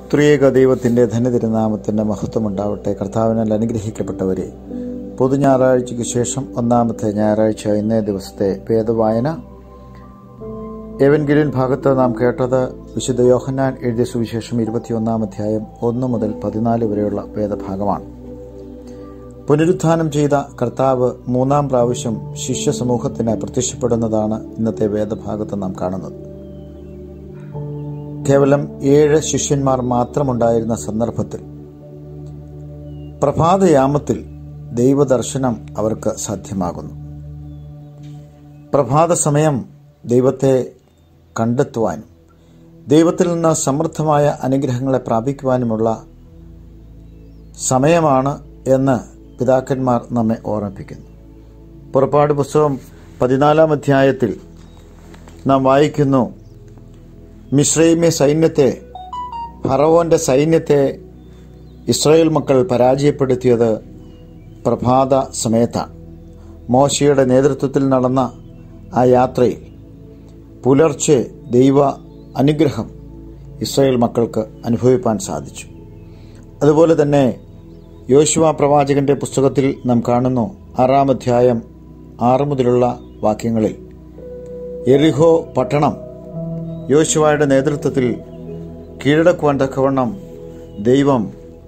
ത്രിയേക ദൈവത്തിൻ്റെ ധന്യതിരുനാമത്തിൻ്റെ മഹത്വമുണ്ടാവട്ടെ കർത്താവിനാൽ അനുഗ്രഹിക്കപ്പെട്ടവരെ പൊതു ഞായറാഴ്ചയ്ക്ക് ശേഷം ഒന്നാമത്തെ ഞായറാഴ്ച ഇന്നേ ദിവസത്തെ വേദവായന എവൻഗിരിൻ ഭാഗത്ത് നാം കേട്ടത് വിശുദ്ധ യോഹന്നാൻ എഴുതിയ സുവിശേഷം ഇരുപത്തിയൊന്നാം അധ്യായം ഒന്ന് മുതൽ പതിനാല് വരെയുള്ള വേദഭാഗമാണ് പുനരുത്ഥാനം ചെയ്ത കർത്താവ് മൂന്നാം പ്രാവശ്യം ശിഷ്യ സമൂഹത്തിന് പ്രത്യക്ഷപ്പെടുന്നതാണ് ഇന്നത്തെ വേദഭാഗത്ത് നാം കാണുന്നത് കേവലം ഏഴ് ശിഷ്യന്മാർ മാത്രമുണ്ടായിരുന്ന സന്ദർഭത്തിൽ പ്രഭാതയാമത്തിൽ ദൈവദർശനം അവർക്ക് സാധ്യമാകുന്നു പ്രഭാത സമയം ദൈവത്തെ കണ്ടെത്തുവാനും ദൈവത്തിൽ നിന്ന് സമൃദ്ധമായ അനുഗ്രഹങ്ങളെ പ്രാപിക്കുവാനുമുള്ള സമയമാണ് എന്ന് പിതാക്കന്മാർ നമ്മെ ഓർമ്മിപ്പിക്കുന്നു പുറപ്പാട് പുസ്തകം പതിനാലാം അധ്യായത്തിൽ നാം വായിക്കുന്നു മിശ്രൈമ്യ സൈന്യത്തെ ഫറവോന്റെ സൈന്യത്തെ ഇസ്രായേൽ മക്കൾ പരാജയപ്പെടുത്തിയത് പ്രഭാത സമയത്താണ് മോശയുടെ നേതൃത്വത്തിൽ നടന്ന ആ യാത്രയിൽ പുലർച്ചെ ദൈവ അനുഗ്രഹം ഇസ്രായേൽ മക്കൾക്ക് അനുഭവിപ്പാൻ സാധിച്ചു അതുപോലെ തന്നെ യോശുവ പ്രവാചകന്റെ പുസ്തകത്തിൽ നാം കാണുന്നു ആറാം അധ്യായം ആറ് മുതലുള്ള വാക്യങ്ങളിൽ എറിഹോ പട്ടണം യോശുവയുടെ നേതൃത്വത്തിൽ കീഴടക്കുവാൻ തക്കവണ്ണം ദൈവം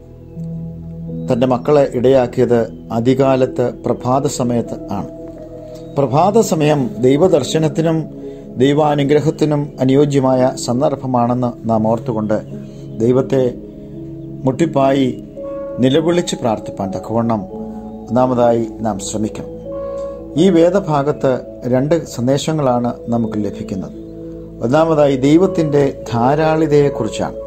തൻ്റെ മക്കളെ ഇടയാക്കിയത് അധികാലത്ത് പ്രഭാത സമയത്ത് ആണ് പ്രഭാത സമയം ദൈവദർശനത്തിനും ദൈവാനുഗ്രഹത്തിനും അനുയോജ്യമായ സന്ദർഭമാണെന്ന് നാം ഓർത്തുകൊണ്ട് ദൈവത്തെ മുട്ടിപ്പായി നിലവിളിച്ച് പ്രാർത്ഥിപ്പാൻ തക്കവണ്ണം ഒന്നാമതായി നാം ശ്രമിക്കണം ഈ വേദഭാഗത്ത് രണ്ട് സന്ദേശങ്ങളാണ് നമുക്ക് ലഭിക്കുന്നത് ഒന്നാമതായി ദൈവത്തിൻ്റെ ധാരാളിതയെക്കുറിച്ചാണ്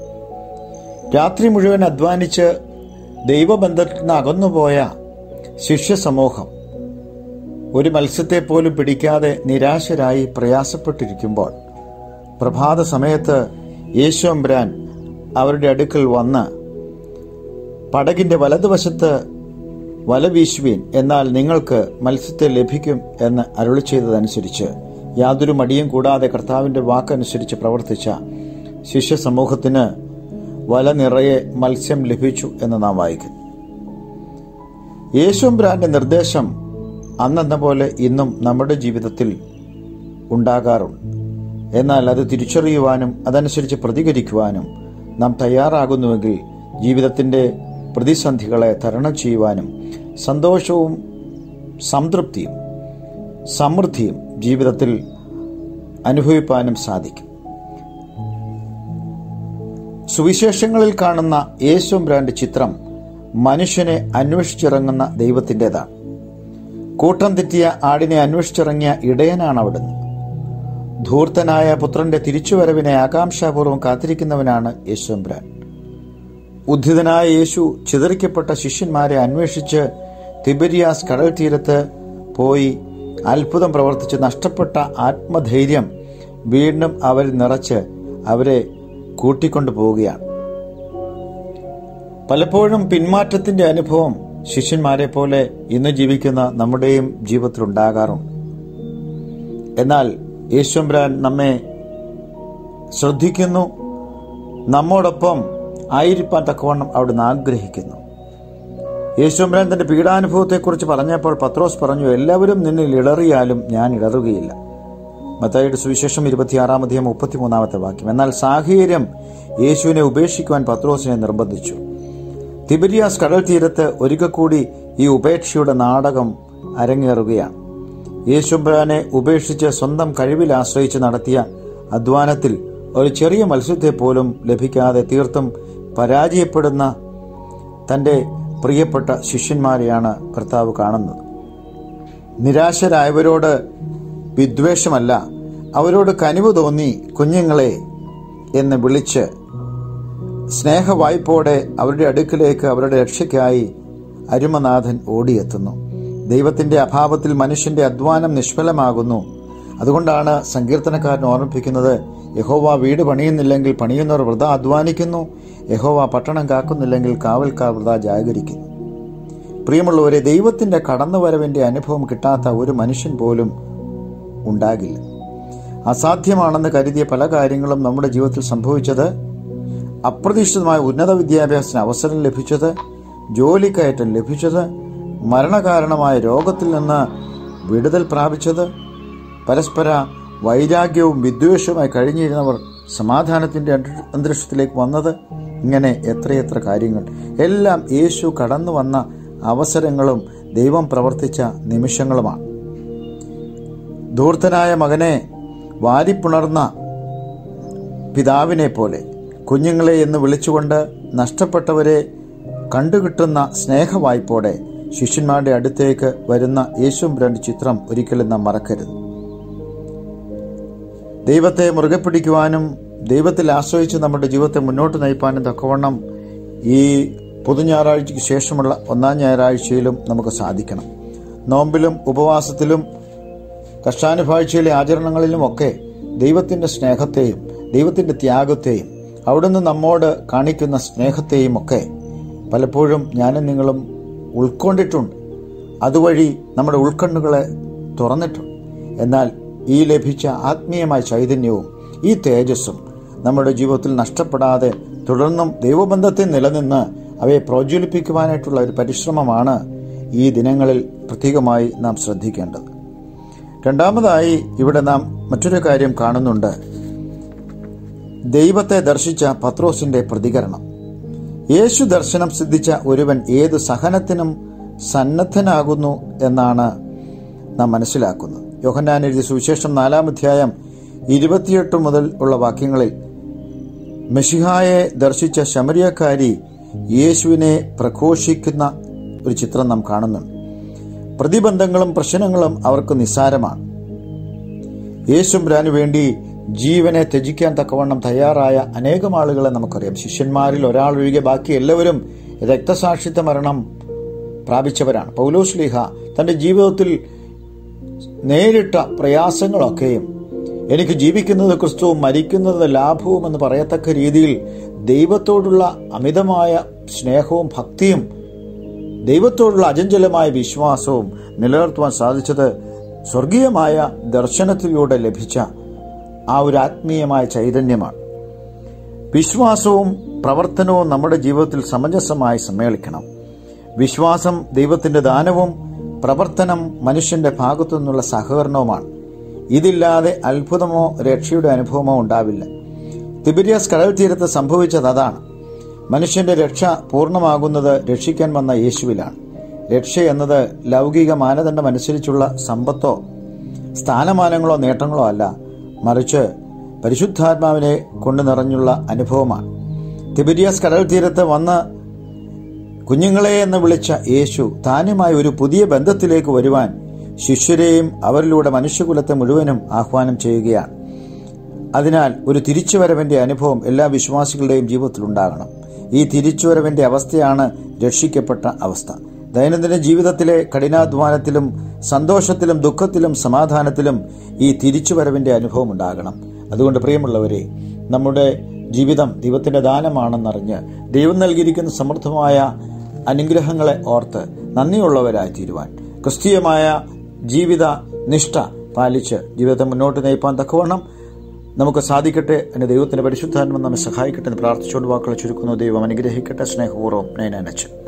രാത്രി മുഴുവൻ അധ്വാനിച്ച് ദൈവബന്ധത്തിൽ നിന്ന് അകന്നുപോയ ശിഷ്യ സമൂഹം ഒരു മത്സ്യത്തെ പോലും പിടിക്കാതെ നിരാശരായി പ്രയാസപ്പെട്ടിരിക്കുമ്പോൾ പ്രഭാത സമയത്ത് യേശോംബ്രാൻ അവരുടെ അടുക്കൽ വന്ന് പടകിന്റെ വലതുവശത്ത് വല വീശുവീൻ എന്നാൽ നിങ്ങൾക്ക് മത്സ്യത്തെ ലഭിക്കും എന്ന് അരുളി ചെയ്തതനുസരിച്ച് യാതൊരു മടിയും കൂടാതെ കർത്താവിന്റെ വാക്കനുസരിച്ച് പ്രവർത്തിച്ച ശിഷ്യ സമൂഹത്തിന് വല നിറയെ മത്സ്യം ലഭിച്ചു എന്ന് നാം വായിക്കുന്നു യേശുംബ്രാന്റെ നിർദ്ദേശം അന്നെന്ന പോലെ ഇന്നും നമ്മുടെ ജീവിതത്തിൽ ഉണ്ടാകാറുണ്ട് എന്നാൽ അത് തിരിച്ചറിയുവാനും അതനുസരിച്ച് പ്രതികരിക്കുവാനും നാം തയ്യാറാകുന്നുവെങ്കിൽ ജീവിതത്തിന്റെ പ്രതിസന്ധികളെ തരണം ചെയ്യുവാനും സന്തോഷവും സംതൃപ്തിയും സമൃദ്ധിയും ജീവിതത്തിൽ അനുഭവിപ്പാനും സാധിക്കും സുവിശേഷങ്ങളിൽ കാണുന്ന യേശുംബ്രാന്റെ ചിത്രം മനുഷ്യനെ അന്വേഷിച്ചിറങ്ങുന്ന ദൈവത്തിൻ്റെതാണ് കൂട്ടം തെറ്റിയ ആടിനെ അന്വേഷിച്ചിറങ്ങിയ ഇടയനാണ് അവിടുന്ന് ധൂർത്തനായ പുത്രന്റെ തിരിച്ചുവരവിനെ ആകാംക്ഷാപൂർവ്വം കാത്തിരിക്കുന്നവനാണ് യേശുംബ്രാൻ ഉദ്ധിതനായ യേശു ചിതറിക്കപ്പെട്ട ശിഷ്യന്മാരെ അന്വേഷിച്ച് തിബരിയാസ് കടൽ തീരത്ത് പോയി അത്ഭുതം പ്രവർത്തിച്ച് നഷ്ടപ്പെട്ട ആത്മധൈര്യം വീണ്ടും അവരിൽ നിറച്ച് അവരെ കൂട്ടിക്കൊണ്ടു പോവുകയാണ് പലപ്പോഴും പിന്മാറ്റത്തിന്റെ അനുഭവം ശിഷ്യന്മാരെ പോലെ ഇന്ന് ജീവിക്കുന്ന നമ്മുടെയും ജീവിതത്തിൽ ഉണ്ടാകാറുണ്ട് എന്നാൽ യേശുംബ്രാൻ നമ്മെ ശ്രദ്ധിക്കുന്നു നമ്മോടൊപ്പം ആയിരിക്കാൻ തക്കവണ്ണം അവിടുന്ന് ആഗ്രഹിക്കുന്നു യേശുംബ്രാൻ തന്റെ പീഡാനുഭവത്തെക്കുറിച്ച് പറഞ്ഞപ്പോൾ പത്രോസ് പറഞ്ഞു എല്ലാവരും നിന്നിൽ ഇടറിയാലും ഞാൻ ഇടറുകയില്ല മത്തായിയുടെ സുവിശേഷം ഇരുപത്തിയാറാം അധികം മുപ്പത്തിമൂന്നാമത്തെ വാക്യം എന്നാൽ സാഹചര്യം യേശുവിനെ ഉപേക്ഷിക്കുവാൻ പത്രോസിനെ നിർബന്ധിച്ചു തിബിരിയാസ് കടൽ തീരത്ത് ഒരിക്കൽ കൂടി ഈ ഉപേക്ഷയുടെ നാടകം അരങ്ങേറുകയാണ് യേശുബ്രാനെ ഉപേക്ഷിച്ച് സ്വന്തം കഴിവിൽ ആശ്രയിച്ച് നടത്തിയ അധ്വാനത്തിൽ ഒരു ചെറിയ മത്സ്യത്തെ പോലും ലഭിക്കാതെ തീർത്തും പരാജയപ്പെടുന്ന തന്റെ പ്രിയപ്പെട്ട ശിഷ്യന്മാരെയാണ് കർത്താവ് കാണുന്നത് നിരാശരായവരോട് വിദ്വേഷമല്ല അവരോട് കനിവ് തോന്നി കുഞ്ഞുങ്ങളെ എന്ന് വിളിച്ച് സ്നേഹവായ്പോടെ അവരുടെ അടുക്കിലേക്ക് അവരുടെ രക്ഷയ്ക്കായി അരുമനാഥൻ ഓടിയെത്തുന്നു ദൈവത്തിന്റെ അഭാവത്തിൽ മനുഷ്യന്റെ അധ്വാനം നിഷ്ഫലമാകുന്നു അതുകൊണ്ടാണ് സങ്കീർത്തനക്കാരൻ ഓർമ്മിപ്പിക്കുന്നത് യഹോവ വീട് പണിയുന്നില്ലെങ്കിൽ പണിയുന്നവർ വൃത അധ്വാനിക്കുന്നു യഹോവ പട്ടണം കാക്കുന്നില്ലെങ്കിൽ കാവൽക്കാർ വൃത ജാഗരിക്കുന്നു പ്രിയമുള്ളവരെ ദൈവത്തിന്റെ കടന്നുവരവിന്റെ അനുഭവം കിട്ടാത്ത ഒരു മനുഷ്യൻ പോലും ഉണ്ടാകില്ല അസാധ്യമാണെന്ന് കരുതിയ പല കാര്യങ്ങളും നമ്മുടെ ജീവിതത്തിൽ സംഭവിച്ചത് അപ്രതീക്ഷിതമായ ഉന്നത വിദ്യാഭ്യാസത്തിന് അവസരം ലഭിച്ചത് ജോലിക്കയറ്റം ലഭിച്ചത് മരണകാരണമായ രോഗത്തിൽ നിന്ന് വിടുതൽ പ്രാപിച്ചത് പരസ്പര വൈരാഗ്യവും വിദ്വേഷവുമായി കഴിഞ്ഞിരുന്നവർ സമാധാനത്തിന്റെ അന്തരീ- അന്തരീക്ഷത്തിലേക്ക് വന്നത് ഇങ്ങനെ എത്രയെത്ര കാര്യങ്ങൾ എല്ലാം യേശു കടന്നു വന്ന അവസരങ്ങളും ദൈവം പ്രവർത്തിച്ച നിമിഷങ്ങളുമാണ് ധൂർത്തനായ മകനെ വാരിപ്പുണർന്ന പിതാവിനെ പോലെ കുഞ്ഞുങ്ങളെ എന്ന് വിളിച്ചുകൊണ്ട് നഷ്ടപ്പെട്ടവരെ കണ്ടുകിട്ടുന്ന സ്നേഹവായ്പോടെ ശിഷ്യന്മാരുടെ അടുത്തേക്ക് വരുന്ന യേശുബ്രന്റെ ചിത്രം ഒരിക്കലും നാം മറക്കരുത് ദൈവത്തെ മുറുകെ പിടിക്കുവാനും ദൈവത്തിൽ ആശ്രയിച്ച് നമ്മുടെ ജീവിതത്തെ മുന്നോട്ട് നയിപ്പാനും തക്കവണ്ണം ഈ പൊതുഞായറാഴ്ചയ്ക്ക് ശേഷമുള്ള ഒന്നാം ഞായറാഴ്ചയിലും നമുക്ക് സാധിക്കണം നോമ്പിലും ഉപവാസത്തിലും കഷ്ടാനുഭാഴ്ചയിലെ ആചരണങ്ങളിലുമൊക്കെ ദൈവത്തിന്റെ സ്നേഹത്തെയും ദൈവത്തിന്റെ ത്യാഗത്തെയും അവിടുന്ന് നമ്മോട് കാണിക്കുന്ന സ്നേഹത്തെയും ഒക്കെ പലപ്പോഴും ഞാനും നിങ്ങളും ഉൾക്കൊണ്ടിട്ടുണ്ട് അതുവഴി നമ്മുടെ ഉൾക്കണ്ണുകളെ തുറന്നിട്ടുണ്ട് എന്നാൽ ഈ ലഭിച്ച ആത്മീയമായ ചൈതന്യവും ഈ തേജസ്സും നമ്മുടെ ജീവിതത്തിൽ നഷ്ടപ്പെടാതെ തുടർന്നും ദൈവബന്ധത്തിൽ നിലനിന്ന് അവയെ പ്രോജ്വലിപ്പിക്കുവാനായിട്ടുള്ള ഒരു പരിശ്രമമാണ് ഈ ദിനങ്ങളിൽ പ്രത്യേകമായി നാം ശ്രദ്ധിക്കേണ്ടത് രണ്ടാമതായി ഇവിടെ നാം മറ്റൊരു കാര്യം കാണുന്നുണ്ട് ദൈവത്തെ ദർശിച്ച പത്രോസിന്റെ പ്രതികരണം യേശു ദർശനം സിദ്ധിച്ച ഒരുവൻ ഏത് സഹനത്തിനും സന്നദ്ധനാകുന്നു എന്നാണ് നാം മനസ്സിലാക്കുന്നത് യോഹന്നാൻ എഴുതിയ സുവിശേഷം നാലാം അധ്യായം ഇരുപത്തിയെട്ട് മുതൽ ഉള്ള വാക്യങ്ങളിൽ മെഷിഹായെ ദർശിച്ച ശമരിയക്കാരി യേശുവിനെ പ്രഘോഷിക്കുന്ന ഒരു ചിത്രം നാം കാണുന്നുണ്ട് പ്രതിബന്ധങ്ങളും പ്രശ്നങ്ങളും അവർക്ക് നിസ്സാരമാണ് യേശുബ്രാനു വേണ്ടി ജീവനെ ത്യജിക്കാൻ തക്കവണ്ണം തയ്യാറായ അനേകം ആളുകളെ നമുക്കറിയാം ശിഷ്യന്മാരിൽ ഒരാൾ ഒഴികെ ബാക്കി എല്ലാവരും രക്തസാക്ഷിത്വ മരണം പ്രാപിച്ചവരാണ് പൗലോസ്ലിഹ തന്റെ ജീവിതത്തിൽ നേരിട്ട പ്രയാസങ്ങളൊക്കെയും എനിക്ക് ജീവിക്കുന്നത് ക്രിസ്തുവും മരിക്കുന്നത് ലാഭവും എന്ന് പറയത്തക്ക രീതിയിൽ ദൈവത്തോടുള്ള അമിതമായ സ്നേഹവും ഭക്തിയും ദൈവത്തോടുള്ള അചഞ്ചലമായ വിശ്വാസവും നിലനിർത്തുവാൻ സാധിച്ചത് സ്വർഗീയമായ ദർശനത്തിലൂടെ ലഭിച്ച ആ ഒരു ആത്മീയമായ ചൈതന്യമാണ് വിശ്വാസവും പ്രവർത്തനവും നമ്മുടെ ജീവിതത്തിൽ സമഞ്ജസമായി സമ്മേളിക്കണം വിശ്വാസം ദൈവത്തിന്റെ ദാനവും പ്രവർത്തനം മനുഷ്യന്റെ ഭാഗത്തു നിന്നുള്ള സഹകരണവുമാണ് ഇതില്ലാതെ അത്ഭുതമോ രക്ഷയുടെ അനുഭവമോ ഉണ്ടാവില്ല തിബിരിയാസ് കടൽ തീരത്ത് സംഭവിച്ചത് അതാണ് മനുഷ്യന്റെ രക്ഷ പൂർണ്ണമാകുന്നത് രക്ഷിക്കാൻ വന്ന യേശുവിലാണ് രക്ഷ എന്നത് ലൗകിക മാനദണ്ഡമനുസരിച്ചുള്ള സമ്പത്തോ സ്ഥാനമാനങ്ങളോ നേട്ടങ്ങളോ അല്ല മറിച്ച് പരിശുദ്ധാത്മാവിനെ കൊണ്ടു നിറഞ്ഞുള്ള അനുഭവമാണ് തിബിരിയാസ് കടൽ തീരത്ത് വന്ന് കുഞ്ഞുങ്ങളെ എന്ന് വിളിച്ച യേശു താനുമായി ഒരു പുതിയ ബന്ധത്തിലേക്ക് വരുവാൻ ശിഷ്യരെയും അവരിലൂടെ മനുഷ്യകുലത്തെ മുഴുവനും ആഹ്വാനം ചെയ്യുകയാണ് അതിനാൽ ഒരു തിരിച്ചുവരവിന്റെ അനുഭവം എല്ലാ വിശ്വാസികളുടെയും ജീവിതത്തിൽ ഉണ്ടാകണം ഈ തിരിച്ചുവരവിന്റെ അവസ്ഥയാണ് രക്ഷിക്കപ്പെട്ട അവസ്ഥ ദൈനംദിന ജീവിതത്തിലെ കഠിനാധ്വാനത്തിലും സന്തോഷത്തിലും ദുഃഖത്തിലും സമാധാനത്തിലും ഈ തിരിച്ചുവരവിന്റെ അനുഭവം ഉണ്ടാകണം അതുകൊണ്ട് പ്രിയമുള്ളവരെ നമ്മുടെ ജീവിതം ദൈവത്തിന്റെ ദാനമാണെന്നറിഞ്ഞ് ദൈവം നൽകിയിരിക്കുന്ന സമൃദ്ധമായ അനുഗ്രഹങ്ങളെ ഓർത്ത് നന്ദിയുള്ളവരായി തീരുവാൻ ക്രിസ്തീയമായ ജീവിത നിഷ്ഠ പാലിച്ച് ജീവിതത്തെ മുന്നോട്ട് നയിപ്പാൻ തക്കവണ്ണം നമുക്ക് സാധിക്കട്ടെ എന്റെ ദൈവത്തിന്റെ പരിശുദ്ധാത്മം നമ്മെ സഹായിക്കട്ടെ എന്ന് പ്രാർത്ഥിച്ചുകൊണ്ട് വാക്കുകൾ ചുരുക്കുന്നു ദൈവം അനുഗ്രഹിക്കട്ടെ സ്നേഹപൂർവ്വം നയനച്ചു